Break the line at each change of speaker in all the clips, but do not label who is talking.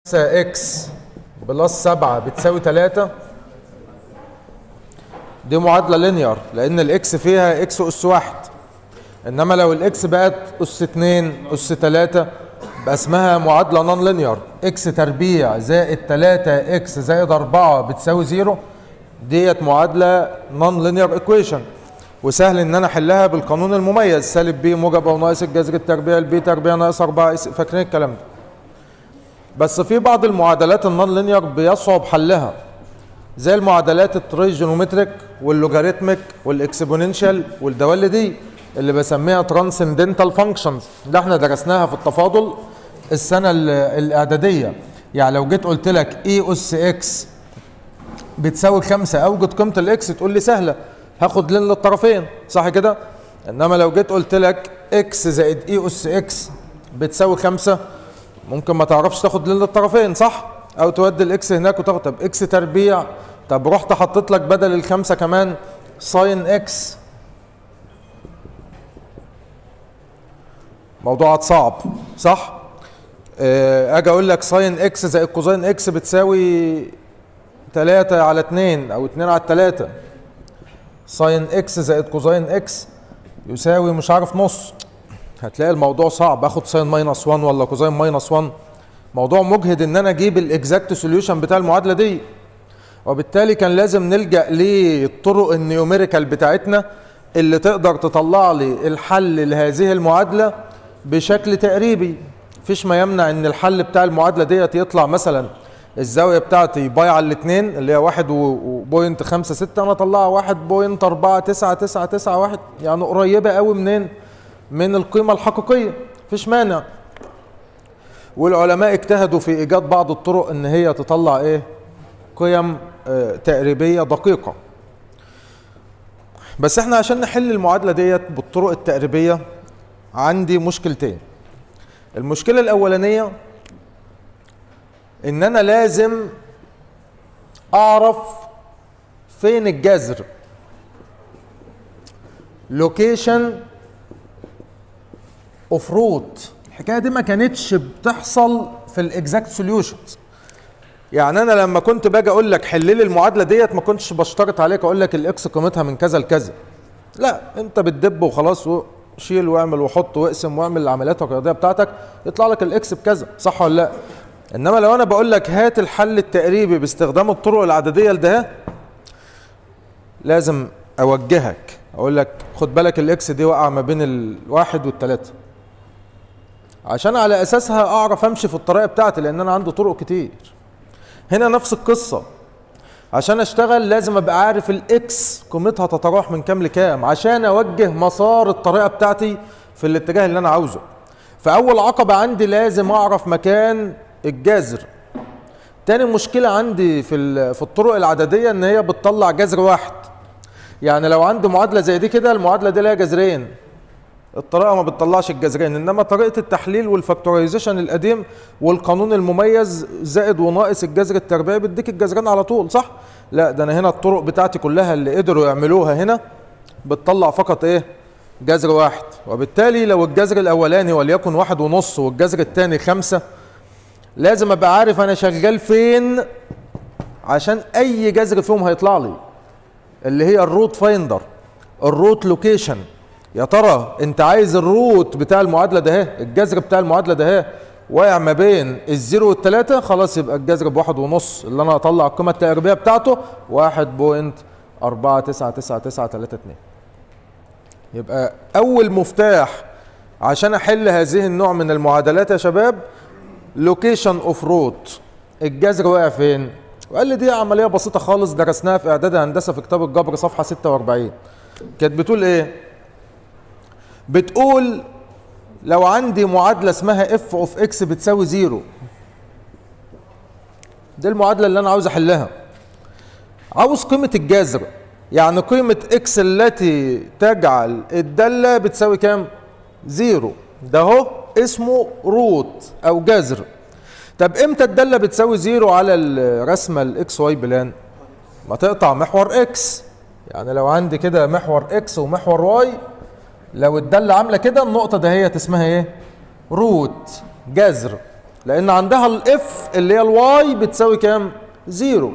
اكس بلس 7 بتساوي 3 دي معادله لينير لان الاكس فيها اكس اس واحد انما لو الاكس بقت اس 2 اس 3 بقى اسمها معادله نون لينير اكس تربيع زائد 3 اكس زائد 4 بتساوي 0 ديت معادله نون لينير ايكويشن وسهل ان انا احلها بالقانون المميز سالب بي موجب او ناقص الجذر التربيع البي تربيع ناقص 4 فاكرين الكلام ده بس في بعض المعادلات النون لينير بيصعب حلها زي المعادلات التريجونومتريك واللوغاريتميك والاكسبوننشال والدوال دي اللي بسميها ترانسندنتال فانكشنز اللي احنا درسناها في التفاضل السنه ال- الاعداديه يعني لو جيت قلت لك اي اس اكس بتساوي خمسة اوجد قيمه الاكس تقول لي سهله هاخد لين للطرفين صح كده انما لو جيت قلت لك اكس زائد اي اس اكس بتساوي خمسة ممكن ما تعرفش تاخد لين للطرفين صح او تودي الاكس هناك وتاخد طب اكس تربيع طب رحت حطيت لك بدل الخمسة كمان ساين اكس موضوع صعب صح آه، اجي اقول لك ساين اكس زائد كوزين اكس بتساوي 3 على 2 او 2 على 3 ساين اكس زائد كوزين اكس يساوي مش عارف نص هتلاقي الموضوع صعب اخد ساين ماينس 1 ولا كوزين ماينس 1 موضوع مجهد ان انا اجيب الاكزاكت سوليوشن بتاع المعادله دي وبالتالي كان لازم نلجا للطرق النيوميريكال بتاعتنا اللي تقدر تطلع لي الحل لهذه المعادله بشكل تقريبي مفيش ما يمنع ان الحل بتاع المعادله ديت يطلع مثلا الزاويه بتاعتي باي على الاثنين اللي هي واحد وبوينت خمسة ستة انا اطلعها واحد بوينت اربعة تسعة تسعة تسعة واحد يعني قريبة قوي منين من القيمة الحقيقية مفيش مانع والعلماء اجتهدوا في ايجاد بعض الطرق ان هي تطلع ايه قيم آه، تقريبية دقيقة بس احنا عشان نحل المعادلة ديت بالطرق التقريبية عندي مشكلتين المشكلة الأولانية إن أنا لازم أعرف فين الجذر لوكيشن اوف روت الحكايه دي ما كانتش بتحصل في الاكزاكت سوليوشنز يعني انا لما كنت باجي اقول لك حل لي المعادله ديت ما كنتش بشترط عليك اقول لك الاكس قيمتها من كذا لكذا لا انت بتدب وخلاص شيل واعمل وحط واقسم واعمل العمليات الرياضيه بتاعتك يطلع لك الاكس بكذا صح ولا لا انما لو انا بقول لك هات الحل التقريبي باستخدام الطرق العدديه لده لازم اوجهك اقول لك خد بالك الاكس دي واقعه ما بين الواحد والثلاثه عشان على اساسها اعرف امشي في الطريقه بتاعتي لان انا عندي طرق كتير هنا نفس القصه عشان اشتغل لازم ابقى عارف الاكس قيمتها تتراوح من كام لكام عشان اوجه مسار الطريقه بتاعتي في الاتجاه اللي انا عاوزه فاول عقبه عندي لازم اعرف مكان الجذر تاني مشكله عندي في ال- في الطرق العدديه ان هي بتطلع جذر واحد يعني لو عندي معادله زي دي كده المعادله دي ليها جذرين الطريقه ما بتطلعش الجذرين انما طريقه التحليل والفاكتورايزيشن القديم والقانون المميز زائد وناقص الجذر التربيعي بيديك الجذرين على طول صح لا ده انا هنا الطرق بتاعتي كلها اللي قدروا يعملوها هنا بتطلع فقط ايه جذر واحد وبالتالي لو الجذر الاولاني وليكن واحد ونص والجذر الثاني خمسة لازم ابقى عارف انا شغال فين عشان اي جذر فيهم هيطلع لي اللي هي الروت فايندر الروت لوكيشن يا ترى انت عايز الروت بتاع المعادله ده اهي الجذر بتاع المعادله ده اهي واقع ما بين الزيرو والتلاتة خلاص يبقى الجذر بواحد ونص اللي انا هطلع القيمه التقريبيه بتاعته واحد بوينت أربعة تسعة تسعة تسعة تلاتة اتنين يبقى أول مفتاح عشان أحل هذه النوع من المعادلات يا شباب لوكيشن اوف روت الجذر واقع فين؟ وقال لي دي عمليه بسيطه خالص درسناها في اعداد هندسه في كتاب الجبر صفحه 46 كانت بتقول ايه؟ بتقول لو عندي معادله اسمها اف اوف اكس بتساوي زيرو دي المعادله اللي انا عاوز احلها عاوز قيمه الجذر يعني قيمه اكس التي تجعل الداله بتساوي كام؟ زيرو ده اهو اسمه روت او جذر طب امتى الداله بتساوي زيرو على الرسمه الاكس واي بلان ما تقطع محور اكس يعني لو عندي كده محور اكس ومحور واي لو الداله عامله كده النقطه دهيت اسمها ايه روت جذر لان عندها الاف اللي هي الواي بتساوي كام زيرو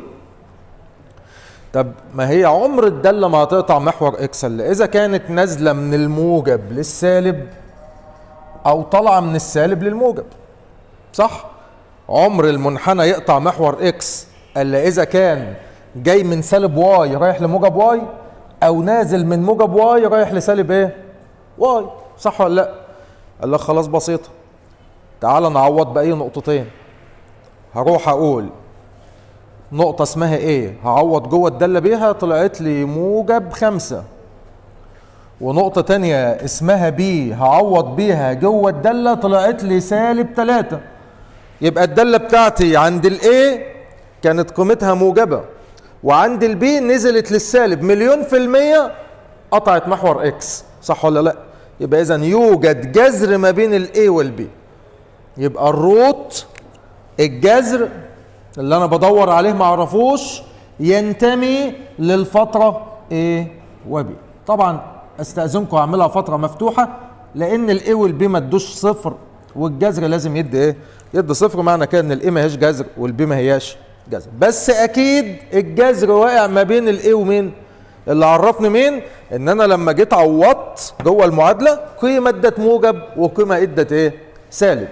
طب ما هي عمر الدالة ما هتقطع محور اكس الا اذا كانت نازلة من الموجب للسالب او طالعة من السالب للموجب صح عمر المنحنى يقطع محور اكس الا اذا كان جاي من سالب واي رايح لموجب واي او نازل من موجب واي رايح لسالب ايه واي صح ولا لا قال لك خلاص بسيطة تعال نعوض بأي نقطتين هروح اقول نقطة اسمها ايه هعوض جوه الدالة بيها طلعت لي موجب خمسة ونقطة تانية اسمها بي هعوض بيها جوه الدالة طلعت لي سالب تلاتة يبقى الدالة بتاعتي عند الايه كانت قيمتها موجبة وعند البي نزلت للسالب مليون في المية قطعت محور اكس صح ولا لا يبقى اذا يوجد جذر ما بين الاي والبي يبقى الروت الجذر اللي انا بدور عليه ما اعرفوش ينتمي للفتره A و B طبعا استاذنكم اعملها فتره مفتوحه لان الاي والبي ما ادوش صفر والجذر لازم يدي ايه يدي صفر معنى كده ان الاي ما هياش جذر والبي ما هياش جذر بس اكيد الجذر واقع ما بين الاي ومين اللي عرفني مين ان انا لما جيت عوضت جوه المعادله قيمه ادت موجب وقيمه ادت ايه سالب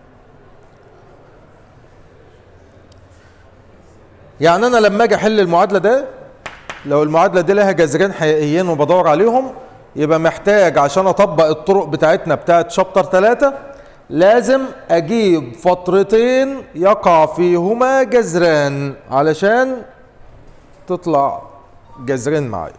يعني انا لما اجي احل المعادله ده لو المعادله دي لها جذرين حقيقيين وبدور عليهم يبقى محتاج عشان اطبق الطرق بتاعتنا بتاعت شابتر 3 لازم اجيب فترتين يقع فيهما جذران علشان تطلع جذرين معايا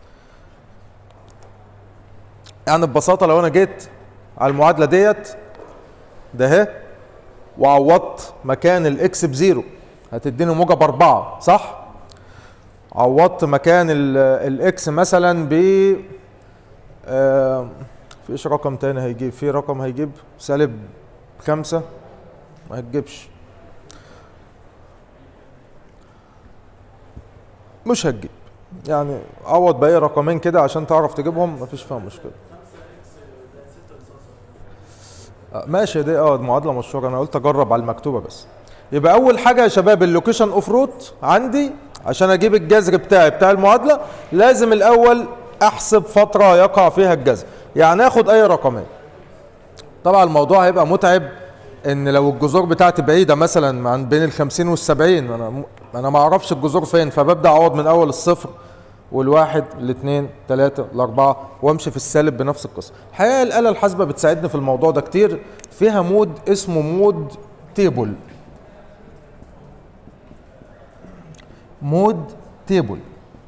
يعني ببساطه لو انا جيت على المعادله ديت ده اهي وعوضت مكان الاكس بزيرو هتديني موجب أربعة صح؟ عوضت مكان الاكس مثلا ب آه فيش رقم تاني هيجيب في رقم هيجيب سالب خمسة ما هتجيبش مش هتجيب يعني عوض باقي رقمين كده عشان تعرف تجيبهم مفيش فيها مشكله آه ماشي دي اه معادله مشهوره انا قلت اجرب على المكتوبه بس يبقى اول حاجه يا شباب اللوكيشن اوف روت عندي عشان اجيب الجذر بتاعي بتاع المعادله لازم الاول احسب فتره يقع فيها الجذر يعني اخد اي رقمين طبعا الموضوع هيبقى متعب ان لو الجذور بتاعتي بعيده مثلا عن بين ال 50 وال 70 انا انا ما اعرفش الجذور فين فببدا اعوض من اول الصفر والواحد الاثنين ثلاثة الأربعة وامشي في السالب بنفس القصة. الحقيقة الآلة الحاسبة بتساعدني في الموضوع ده كتير فيها مود اسمه مود تيبل مود تيبل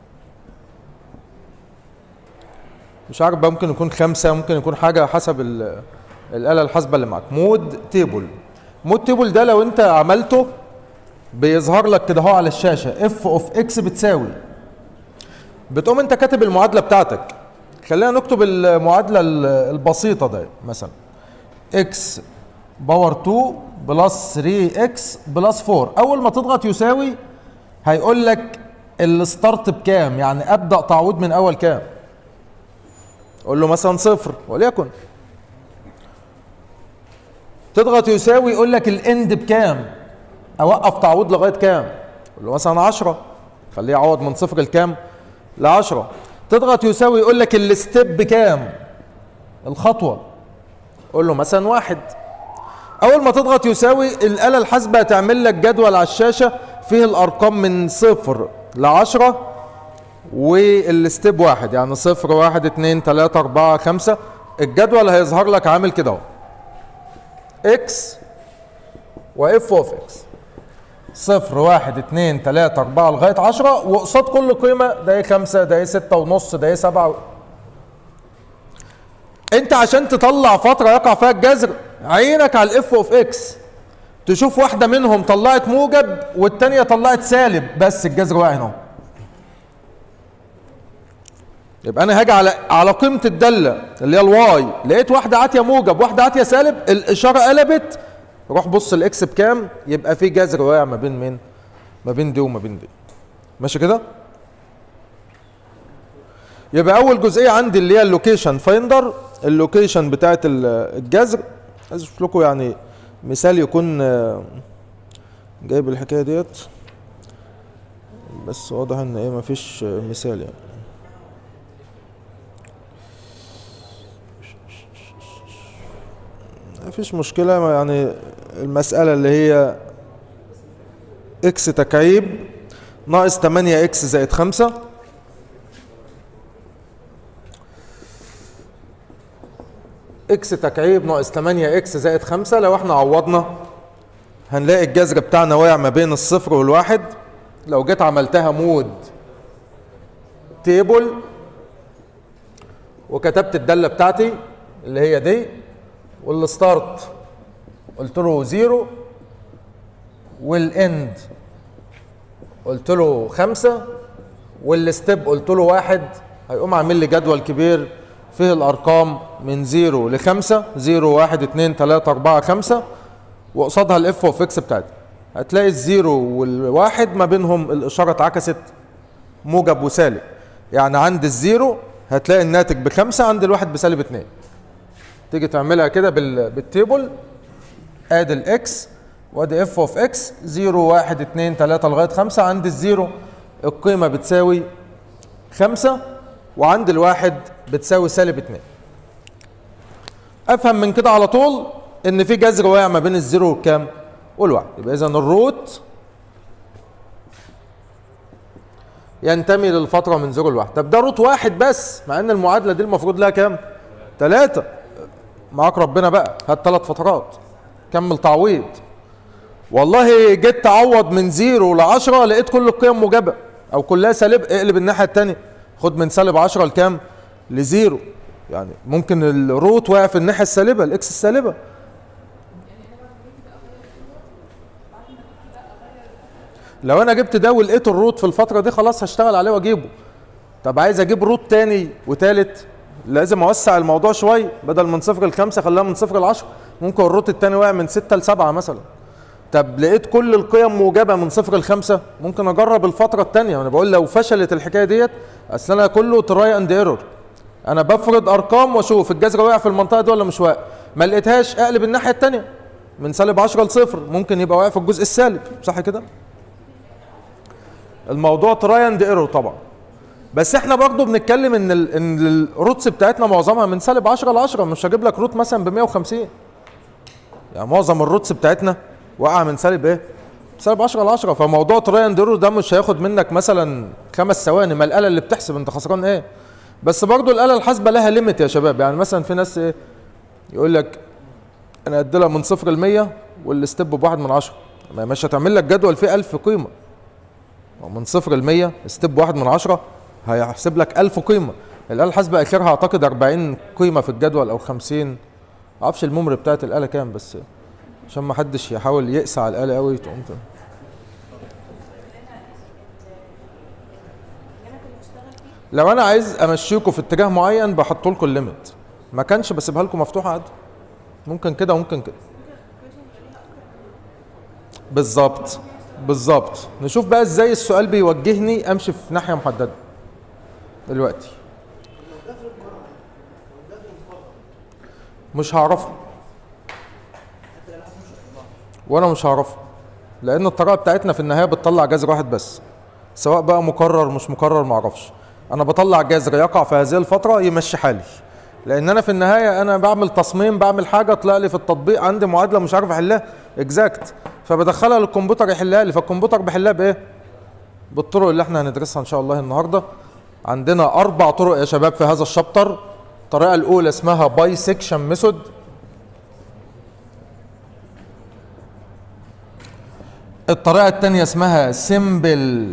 مش عارف بقى ممكن يكون خمسة ممكن يكون حاجة حسب الآلة الحاسبة اللي معاك مود تيبل مود تيبل ده لو انت عملته بيظهر لك كده اهو على الشاشة اف اوف اكس بتساوي بتقوم انت كاتب المعادلة بتاعتك خلينا نكتب المعادلة البسيطة ده مثلا اكس باور 2 بلس 3 اكس بلس 4 اول ما تضغط يساوي هيقول لك الستارت بكام يعني ابدا تعويض من اول كام قول له مثلا صفر وليكن تضغط يساوي يقول لك الاند بكام اوقف تعويض لغايه كام قول له مثلا 10 خليه يعوض من صفر لكام ل 10 تضغط يساوي يقول لك الستيب بكام الخطوه قول له مثلا واحد اول ما تضغط يساوي الاله الحاسبه هتعمل لك جدول على الشاشه فيه الارقام من صفر لعشرة والستيب واحد يعني صفر واحد اتنين تلاتة اربعة خمسة الجدول هيظهر لك عامل كده اهو اكس واف اوف اكس صفر واحد اتنين تلاتة اربعة لغاية عشرة وقصاد كل قيمة ده ايه خمسة ده ايه ستة ونص ده ايه سبعة انت عشان تطلع فترة يقع فيها الجذر عينك على الاف اوف اكس تشوف واحدة منهم طلعت موجب والتانية طلعت سالب بس الجذر واقع هنا يبقى انا هاجي على على قيمة الدالة اللي هي الواي لقيت واحدة عاتية موجب واحدة عاتية سالب الإشارة قلبت روح بص الاكس بكام يبقى في جذر واقع ما بين مين؟ ما بين دي وما بين دي ماشي كده؟ يبقى أول جزئية عندي اللي هي اللوكيشن فايندر اللوكيشن بتاعت الجذر عايز اشوف لكم يعني مثال يكون آه، جايب الحكايه ديت بس واضح ان ايه مفيش آه، مثال يعني مفيش مشكلة يعني المسألة اللي هي اكس تكعيب ناقص 8 اكس زائد 5 اكس تكعيب ناقص 8 اكس زائد 5 لو احنا عوضنا هنلاقي الجذر بتاعنا واقع ما بين الصفر والواحد لو جيت عملتها مود تيبل وكتبت الدالة بتاعتي اللي هي دي والستارت قلت له زيرو والاند قلت له خمسة والستيب قلت له واحد هيقوم عامل لي جدول كبير فيه الارقام من زيرو لخمسة زيرو واحد اتنين تلاتة اربعة خمسة وقصادها الاف اوف اكس بتاعتي هتلاقي الزيرو والواحد ما بينهم الاشارة اتعكست موجب وسالب يعني عند الزيرو هتلاقي الناتج بخمسة عند الواحد بسالب اتنين تيجي تعملها كده بال... بالتيبل ادي الاكس وادي اف اوف اكس 0 1 2 3 لغايه 5 عند الزيرو القيمه بتساوي 5 وعند الواحد بتساوي سالب 2 افهم من كده على طول ان في جذر واقع ما بين الزيرو والكام والواحد يبقى اذا الروت ينتمي للفتره من زيرو لواحد طب ده روت واحد بس مع ان المعادله دي المفروض لها كام ثلاثة معاك ربنا بقى هات ثلاث فترات كمل تعويض والله جيت تعوض من زيرو ل 10 لقيت كل القيم موجبه او كلها سالب اقلب الناحيه الثانيه خد من سالب 10 لكام؟ لزيرو يعني ممكن الروت واقع في الناحيه السالبه الاكس السالبه لو انا جبت ده ولقيت الروت في الفتره دي خلاص هشتغل عليه واجيبه طب عايز اجيب روت تاني وتالت لازم اوسع الموضوع شويه بدل من صفر لخمسه خليها من صفر لعشرة ممكن الروت التاني واقع من ستة لسبعة مثلا طب لقيت كل القيم موجبه من صفر لخمسه ممكن اجرب الفتره الثانيه انا بقول لو فشلت الحكايه ديت اصل انا كله تراي اند ايرور انا بفرض ارقام واشوف الجذر واقع في المنطقه دي ولا مش واقع ما لقيتهاش اقلب الناحيه الثانيه من سالب 10 لصفر ممكن يبقى واقع في الجزء السالب صح كده الموضوع تراي اند ايرور طبعا بس احنا برضه بنتكلم ان ال ان الروتس بتاعتنا معظمها من سالب 10 ل 10 مش هجيب لك روت مثلا ب 150 يعني معظم الروتس بتاعتنا وقع من سالب ايه؟ سالب 10 ل 10 فموضوع تراي اند ايرور ده مش هياخد منك مثلا خمس ثواني ما الاله اللي بتحسب انت خسران ايه؟ بس برضه الاله الحاسبه لها ليميت يا شباب يعني مثلا في ناس ايه يقول لك انا ادي لها من صفر ل 100 والستيب بواحد من 10 ما مش هتعمل لك جدول فيه 1000 قيمه ومن صفر ل 100 ستيب واحد من 10 هيحسب لك 1000 قيمه الاله الحاسبه اخرها اعتقد 40 قيمه في الجدول او 50 معرفش الميموري بتاعت الاله كام بس عشان ما حدش يحاول يقسى على الاله قوي تقوم ت- لو انا عايز امشيكم في اتجاه معين بحط لكم الليميت ما كانش بسيبها لكم مفتوحه عادي ممكن كده وممكن كده بالظبط بالظبط نشوف بقى ازاي السؤال بيوجهني امشي في ناحيه محدده دلوقتي مش هعرفه وانا مش هعرفه لان الطريقه بتاعتنا في النهايه بتطلع جذر واحد بس سواء بقى مكرر مش مكرر معرفش انا بطلع جذر يقع في هذه الفتره يمشي حالي لان انا في النهايه انا بعمل تصميم بعمل حاجه طلع لي في التطبيق عندي معادله مش عارف احلها اكزاكت فبدخلها للكمبيوتر يحلها لي فالكمبيوتر بيحلها بايه بالطرق اللي احنا هندرسها ان شاء الله النهارده عندنا اربع طرق يا شباب في هذا الشابتر الطريقه الاولى اسمها باي سيكشن ميثود الطريقه الثانيه اسمها سيمبل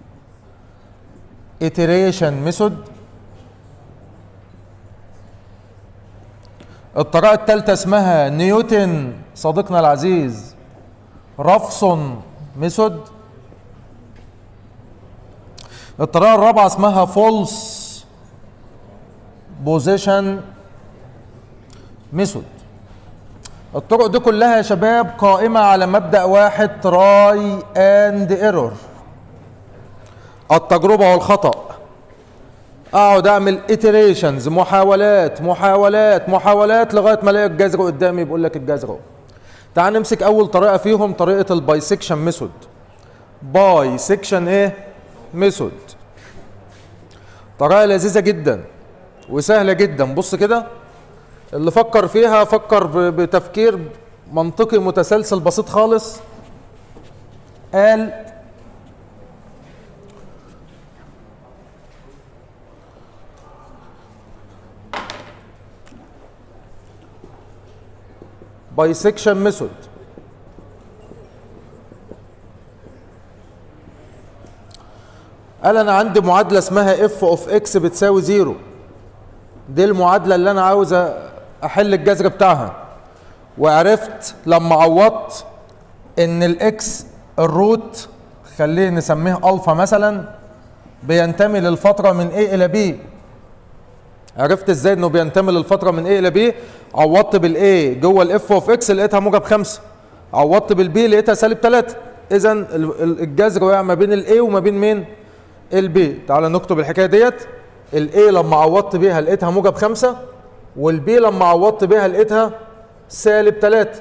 iteration ميثود الطريقه الثالثه اسمها نيوتن صديقنا العزيز رافسون ميثود الطريقه الرابعه اسمها فولس بوزيشن ميثود الطرق دي كلها يا شباب قائمة على مبدأ واحد تراي اند ايرور التجربة والخطأ اقعد اعمل iterations محاولات محاولات محاولات لغاية ما الاقي الجذر قدامي بيقول لك الجذر اهو تعال نمسك اول طريقه فيهم طريقه البايسكشن ميثود بايسكشن ايه ميثود طريقه لذيذه جدا وسهله جدا بص كده اللي فكر فيها فكر ب- بتفكير منطقي متسلسل بسيط خالص قال بايسكشن ميثود قال انا عندي معادله اسمها اف اوف اكس بتساوي زيرو دي المعادله اللي انا عاوز أ- احل الجذر بتاعها وعرفت لما عوضت ان الاكس الروت خليه نسميه الفا مثلا بينتمي للفتره من A الى B عرفت ازاي انه بينتمي للفتره من A الى B عوضت بالاي جوه الاف اوف اكس لقيتها موجب خمسة عوضت بالبي لقيتها سالب 3 اذا الجذر وقع ما بين الاي وما بين مين البي تعال نكتب الحكايه ديت الاي لما عوضت بيها لقيتها موجب خمسة والبي لما عوضت بيها لقيتها سالب 3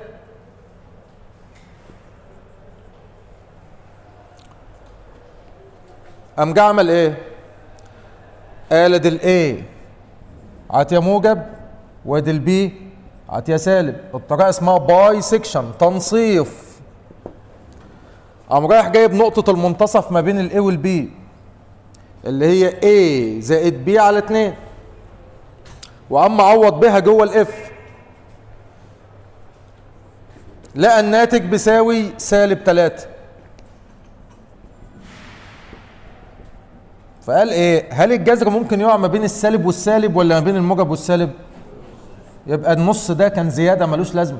قام جه عمل ايه؟ قال ادي الاي عطيه موجب وادي البي عطيه سالب الطريقه اسمها باي سيكشن تنصيف قام رايح جايب نقطه المنتصف ما بين الاي والبي اللي هي A زائد B على 2 وقام عوض بها جوه الاف لقى الناتج بيساوي سالب 3 فقال ايه هل الجذر ممكن يقع ما بين السالب والسالب ولا ما بين الموجب والسالب يبقى النص ده كان زياده ملوش لازمه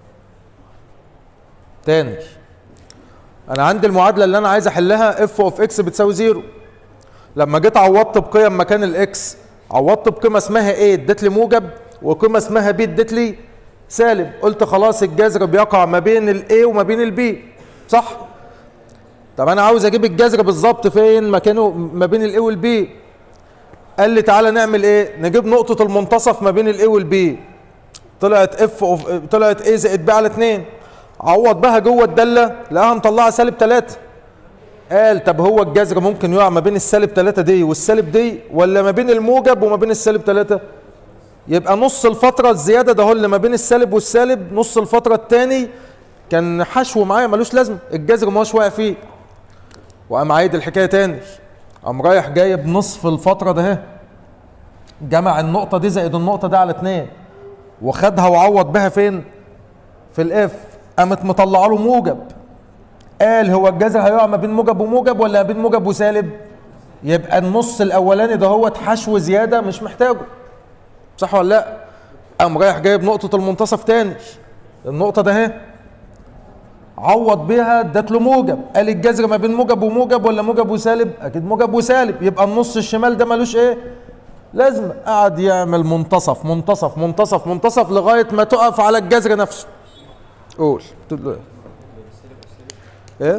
تاني انا عندي المعادله اللي انا عايز احلها اف اوف اكس بتساوي زيرو لما جيت عوضت بقيم مكان الاكس عوضت بقيمه اسمها ايه ادت لي موجب وقيمه اسمها بي ادت لي سالب قلت خلاص الجذر بيقع ما بين الاي وما بين البي صح طب انا عاوز اجيب الجذر بالظبط فين مكانه ما بين الاي والبي قال لي تعالى نعمل ايه نجيب نقطه المنتصف ما بين الاي والبي طلعت اف اوف طلعت ايه زائد بي على 2 عوض بها جوه الداله لقاها مطلعه سالب 3 قال طب هو الجذر ممكن يقع ما بين السالب 3 دي والسالب دي ولا ما بين الموجب وما بين السالب 3 يبقى نص الفتره الزياده ده هو اللي ما بين السالب والسالب نص الفتره الثاني كان حشو معايا ملوش لازمه الجذر ما هوش واقع فيه وقام عايد الحكايه تاني قام رايح جايب نصف الفتره ده اهي جمع النقطه دي زائد النقطه دي على اتنين وخدها وعوض بها فين في الاف قامت مطلعه له موجب قال هو الجذر هيقع ما بين موجب وموجب ولا ما بين موجب وسالب يبقى النص الاولاني ده هو حشو زياده مش محتاجه صح ولا لا قام رايح جايب نقطه المنتصف تاني النقطه ده اهي عوض بيها ادت له موجب قال الجذر ما بين موجب وموجب ولا موجب وسالب اكيد موجب وسالب يبقى النص الشمال ده ملوش ايه لازم قعد يعمل منتصف منتصف منتصف منتصف لغايه ما تقف على الجذر نفسه قول تقول له ايه ايه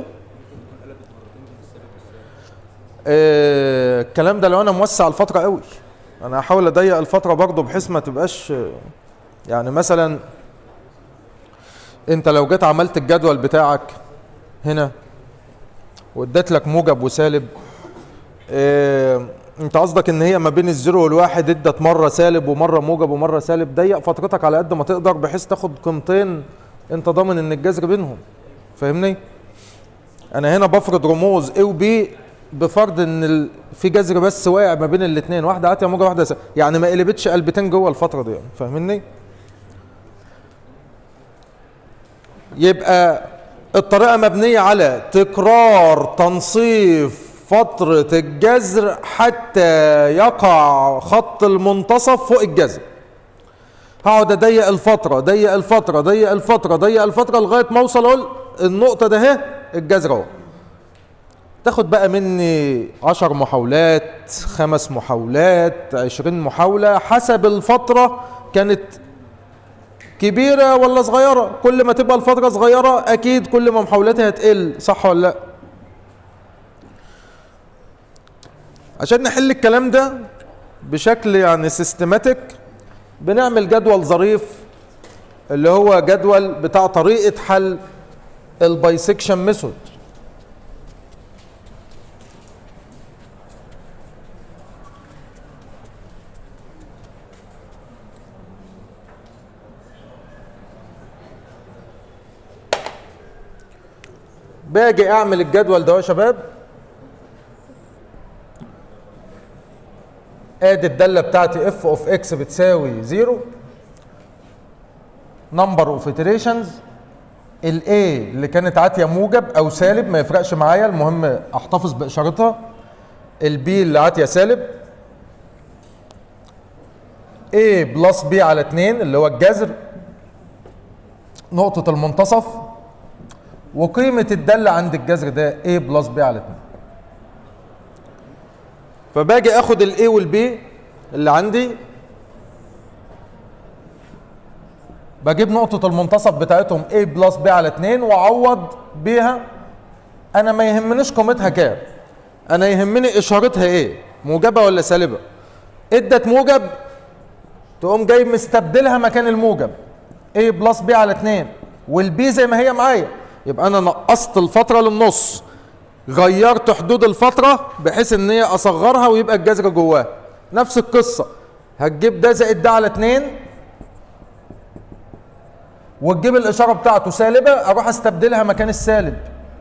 آه، الكلام ده لو انا موسع الفتره قوي انا هحاول اضيق الفتره برضه بحيث ما تبقاش يعني مثلا انت لو جيت عملت الجدول بتاعك هنا واديت لك موجب وسالب اه انت قصدك ان هي ما بين الزيرو والواحد ادت مره سالب ومره موجب ومره سالب ضيق فترتك على قد ما تقدر بحيث تاخد قيمتين انت ضامن ان الجذر بينهم فاهمني انا هنا بفرض رموز A و B بفرض ان ال... في جذر بس واقع ما بين الاثنين واحده عاتيه موجب واحده سالب يعني ما قلبتش قلبتين جوه الفتره دي يعني فاهمني يبقى الطريقة مبنية على تكرار تنصيف فترة الجذر حتى يقع خط المنتصف فوق الجذر هقعد اضيق الفترة ضيق الفترة ضيق الفترة ضيق الفترة لغاية ما اوصل اقول النقطة ده اهي الجذر اهو تاخد بقى مني عشر محاولات خمس محاولات عشرين محاولة حسب الفترة كانت كبيرة ولا صغيرة كل ما تبقى الفترة صغيرة أكيد كل ما محاولاتها هتقل صح ولا لأ عشان نحل الكلام ده بشكل يعني سيستماتيك بنعمل جدول ظريف اللي هو جدول بتاع طريقه حل البايسكشن ميثود باجي اعمل الجدول ده يا شباب ادي الداله بتاعتي اف اوف اكس بتساوي زيرو نمبر اوف اتريشنز الاي اللي كانت عاتيه موجب او سالب ما يفرقش معايا المهم احتفظ باشارتها البي اللي عاتيه سالب A بلس B على 2 اللي هو الجذر نقطة المنتصف وقيمة الدالة عند الجذر ده A بلس B على 2 فباجي اخد ال A وال B اللي عندي بجيب نقطة المنتصف بتاعتهم A بلس B على 2 واعوض بيها انا ما يهمنيش قيمتها كام انا يهمني اشارتها ايه موجبة ولا سالبة ادت موجب تقوم جاي مستبدلها مكان الموجب A بلس B على 2 والبي زي ما هي معايا يبقى انا نقصت الفترة للنص غيرت حدود الفترة بحيث ان هي اصغرها ويبقى الجذر جواها نفس القصة هتجيب ده زائد ده على 2 وتجيب الاشارة بتاعته سالبة اروح استبدلها مكان السالب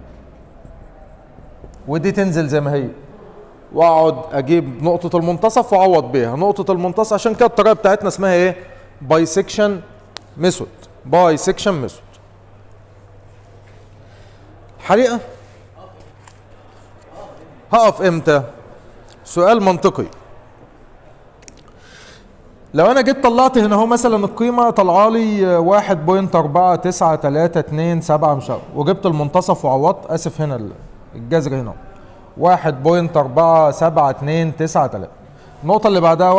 ودي تنزل زي ما هي واقعد اجيب نقطة المنتصف واعوض بيها نقطة المنتصف عشان كده الطريقة بتاعتنا اسمها ايه بايسكشن ميثود بايسكشن ميثود حقيقة هقف امتى سؤال منطقي لو انا جيت طلعت هنا اهو مثلا القيمه طالعه لي 1.4932 مش عارف وجبت المنتصف وعوضت اسف هنا الجذر هنا 1.4729 النقطه اللي بعدها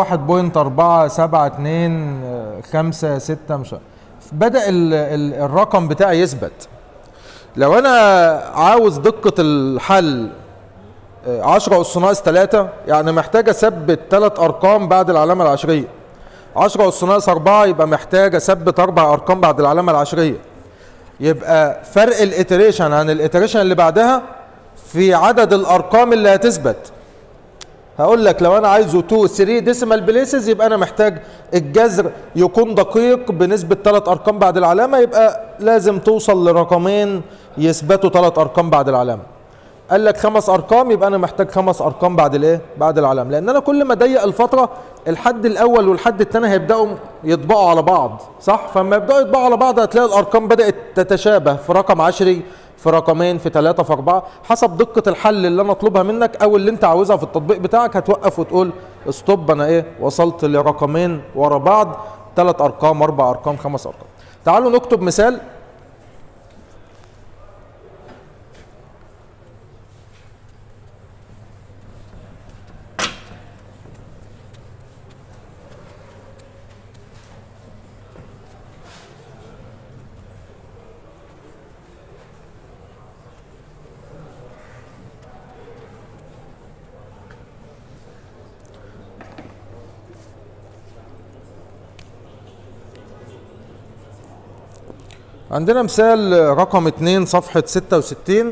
1.4725 مش عارف بدا ال ال الرقم بتاعي يثبت لو انا عاوز دقه الحل 10 اس ناقص 3 يعني محتاج اثبت ثلاث ارقام بعد العلامه العشريه 10 اس ناقص 4 يبقى محتاج اثبت اربع ارقام بعد العلامه العشريه يبقى فرق الاتريشن عن الاتريشن اللي بعدها في عدد الارقام اللي هتثبت هقول لك لو انا عايزه 2 3 ديسيمال بليسز يبقى انا محتاج الجذر يكون دقيق بنسبه ثلاث ارقام بعد العلامه يبقى لازم توصل لرقمين يثبتوا ثلاث ارقام بعد العلامه قال لك خمس ارقام يبقى انا محتاج خمس ارقام بعد الايه بعد العلامه لان انا كل ما اضيق الفتره الحد الاول والحد الثاني هيبداوا يطبقوا على بعض صح فلما يبداوا يطبقوا على بعض هتلاقي الارقام بدات تتشابه في رقم عشري في رقمين في ثلاثة في أربعة حسب دقة الحل اللي أنا أطلبها منك أو اللي أنت عاوزها في التطبيق بتاعك هتوقف وتقول ستوب أنا إيه وصلت لرقمين ورا بعض ثلاث أرقام أربع أرقام خمس أرقام تعالوا نكتب مثال عندنا مثال رقم 2 صفحة 66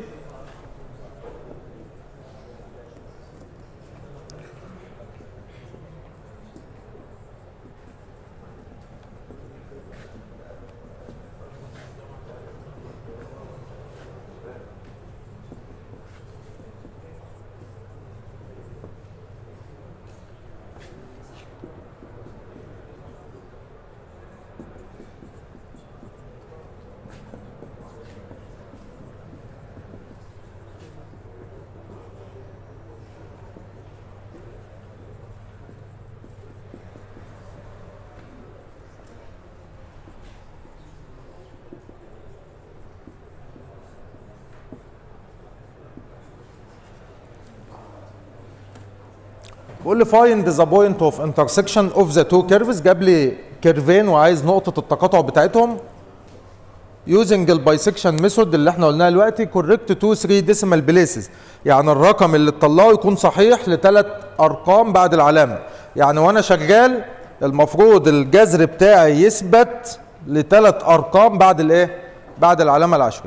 بقول لي فايند ذا بوينت اوف انترسكشن اوف ذا تو كيرفز جاب لي كيرفين وعايز نقطة التقاطع بتاعتهم يوزنج البايسكشن ميثود اللي احنا قلناها دلوقتي كوريكت تو 3 ديسيمال بليسز يعني الرقم اللي تطلعه يكون صحيح لثلاث ارقام بعد العلامة يعني وانا شغال المفروض الجذر بتاعي يثبت لثلاث ارقام بعد الايه بعد العلامه العشريه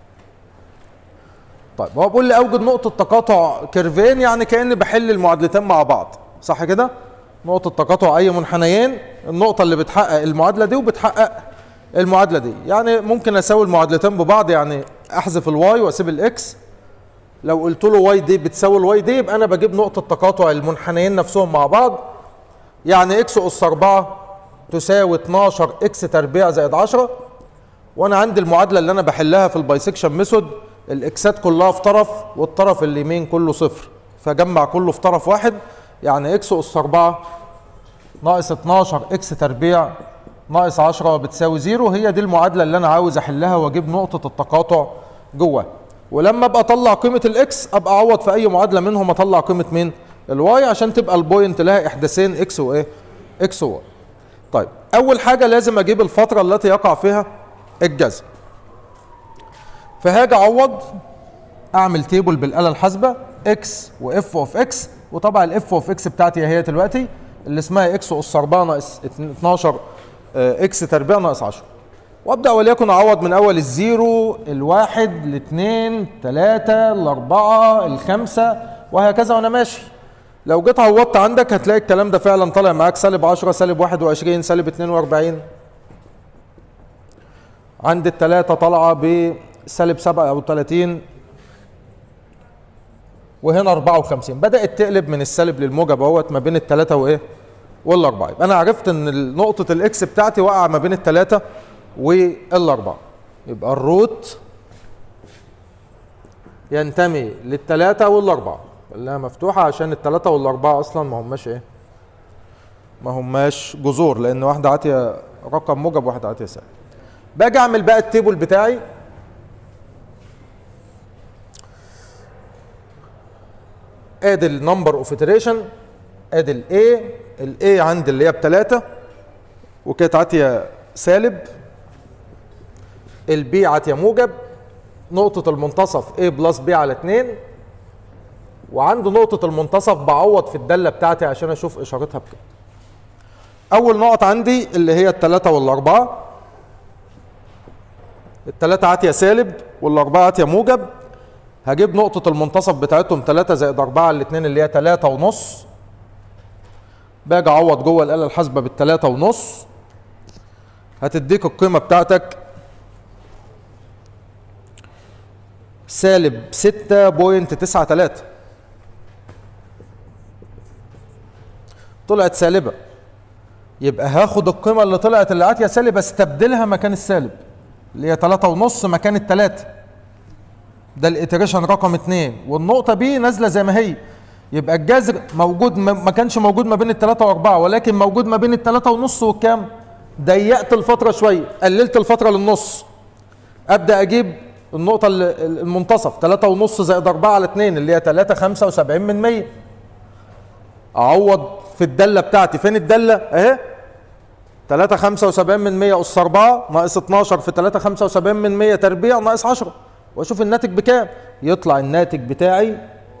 طيب هو بيقول لي اوجد نقطه تقاطع كيرفين يعني كاني بحل المعادلتين مع بعض صح كده نقطه تقاطع اي منحنيين النقطه اللي بتحقق المعادله دي وبتحقق المعادله دي يعني ممكن اساوي المعادلتين ببعض يعني احذف الواي واسيب الاكس لو قلت له واي دي بتساوي الواي دي يبقى انا بجيب نقطه تقاطع المنحنيين نفسهم مع بعض يعني اكس اس 4 تساوي 12 اكس تربيع زائد 10 وانا عندي المعادله اللي انا بحلها في البايسكشن ميثود الاكسات كلها في طرف والطرف اليمين كله صفر فجمع كله في طرف واحد يعني اكس اس 4 ناقص 12 اكس تربيع ناقص 10 بتساوي زيرو هي دي المعادله اللي انا عاوز احلها واجيب نقطه التقاطع جواها ولما ابقى اطلع قيمه الاكس ابقى اعوض في اي معادله منهم اطلع قيمه مين الواي عشان تبقى البوينت لها احداثين اكس وايه اكس وواي طيب اول حاجه لازم اجيب الفتره التي يقع فيها الجذر فهاجي اعوض اعمل تيبل بالاله الحاسبه اكس واف اوف اكس وطبعا الاف اوف اكس بتاعتي هي دلوقتي اللي اسمها اكس اس 4 ناقص 12 اكس تربيع ناقص 10 وابدا وليكن اعوض من اول الزيرو الواحد الاثنين ثلاثة الاربعة الخمسة وهكذا وانا ماشي لو جيت عوضت عندك هتلاقي الكلام ده فعلا طالع معاك سالب 10 سالب 21 سالب 42 عند الثلاثة طالعة بسالب 37 وهنا 54 بدأت تقلب من السالب للموجب اهوت ما بين الثلاثة وايه؟ والاربعة يبقى انا عرفت ان نقطة الاكس بتاعتي واقعة ما بين الثلاثة والاربعة يبقى الروت ينتمي للثلاثة والاربعة خليها مفتوحة عشان الثلاثة والاربعة اصلا ما هماش ايه؟ ما هماش جذور لان واحدة عاتية رقم موجب وواحدة عاتية سالب باجي اعمل بقى التيبل بتاعي ادي النمبر اوف iteration ادي الاي الاي عندي اللي هي بتلاتة وكانت عاتيه سالب البي عاتيه موجب نقطة المنتصف A بلس B على 2 وعند نقطة المنتصف بعوض في الدالة بتاعتي عشان اشوف اشارتها بكام. أول نقط عندي اللي هي التلاتة والأربعة التلاتة عاتية سالب والأربعة عاتية موجب هجيب نقطة المنتصف بتاعتهم 3 زائد 4 الاثنين اللي هي 3 ونص باجي اعوض جوه الآلة الحاسبة بالتلاتة ونص هتديك القيمة بتاعتك سالب 6.93 طلعت سالبة يبقى هاخد القيمة اللي طلعت اللي عاتية سالب استبدلها مكان السالب اللي هي 3 ونص مكان التلاتة ده الاتريشن رقم اتنين والنقطة بي نازلة زي ما هي يبقى الجذر موجود ما كانش موجود ما بين التلاتة واربعة ولكن موجود ما بين التلاتة ونص والكام ضيقت الفترة شوية قللت الفترة للنص ابدأ اجيب النقطة المنتصف تلاتة ونص زائد اربعة على اتنين اللي هي تلاتة خمسة وسبعين من مية اعوض في الدالة بتاعتي فين الدالة اهي تلاتة خمسة وسبعين من مية أس أربعة ناقص اتناشر في تلاتة خمسة وسبعين من مية تربيع ناقص عشرة واشوف الناتج بكام يطلع الناتج بتاعي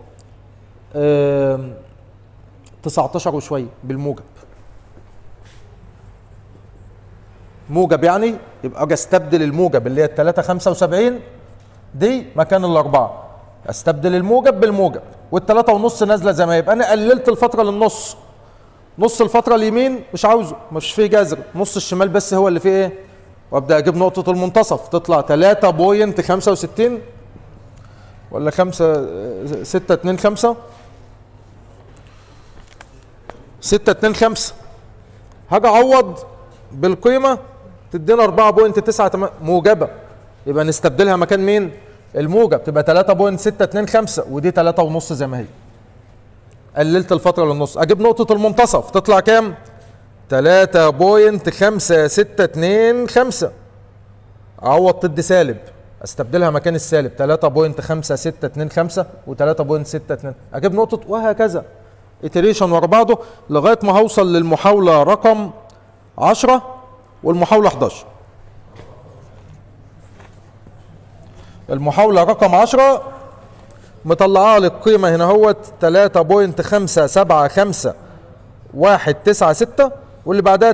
19 وشويه بالموجب موجب يعني يبقى اجي استبدل الموجب اللي هي ال 3 75 دي مكان الاربعه استبدل الموجب بالموجب والثلاثة ونص نازله زي ما يبقى انا قللت الفتره للنص نص الفتره اليمين مش عاوزه مش فيه جذر نص الشمال بس هو اللي فيه ايه وابدا اجيب نقطه المنتصف تطلع 3.65 ولا 5 6 2 5 6 2 5 هاجي اعوض بالقيمه تدينا 4.9 موجبه يبقى نستبدلها مكان مين؟ الموجب تبقى 3.625 ودي 3 ونص زي ما هي قللت الفتره للنص اجيب نقطه المنتصف تطلع كام؟ 3.5625 اعوض تدي سالب استبدلها مكان السالب 3.5625 و 3.62 اجيب نقطه وهكذا اتريشن ورا بعضه لغايه ما هوصل للمحاوله رقم 10 والمحاوله 11 المحاوله رقم 10 مطلعه لك قيمه هنا اهوت 3.575 196 واللي بعدها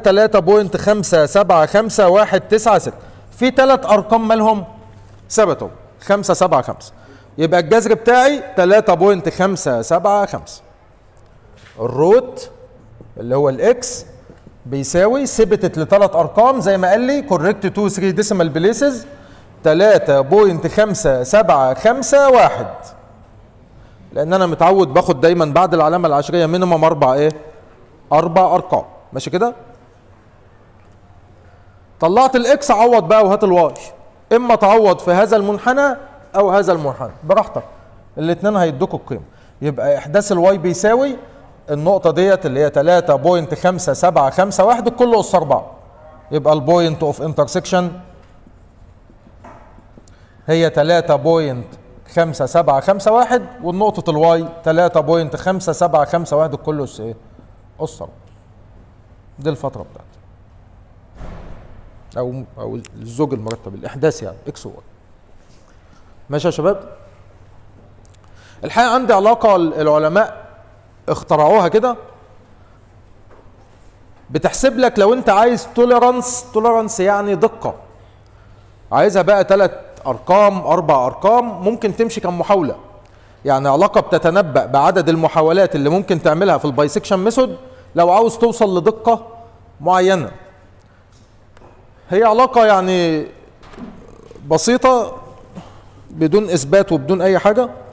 3.575 في ثلاث ارقام مالهم ثبتوا 575 يبقى الجذر بتاعي 3.575 الروت اللي هو الاكس بيساوي ثبتت لثلاث ارقام زي ما قال لي كوريكت 2 3 ديسيمال بليسز 3.575 لان انا متعود باخد دايما بعد العلامه العشريه مينيمم اربع ايه اربع ارقام ماشي كده طلعت الاكس عوض بقى وهات الواي اما تعوض في هذا المنحنى او هذا المنحنى براحتك الاثنين هيدوكوا القيمه يبقى احداث الواي بيساوي النقطه ديت اللي هي 3.5751 الكل اس 4 يبقى البوينت اوف انترسكشن هي 3.5751 والنقطة الواي 3.5751 الكل اس ايه؟ اس 4 دي الفترة بتاعتي او او الزوج المرتب الاحداث يعني اكس وواي ماشي يا شباب الحقيقه عندي علاقه العلماء اخترعوها كده بتحسب لك لو انت عايز توليرانس توليرانس يعني دقه عايزها بقى ثلاث ارقام اربع ارقام ممكن تمشي كمحاوله يعني علاقه بتتنبأ بعدد المحاولات اللي ممكن تعملها في البايسكشن ميثود لو عاوز توصل لدقه معينه هي علاقه يعني بسيطه بدون اثبات وبدون اي حاجه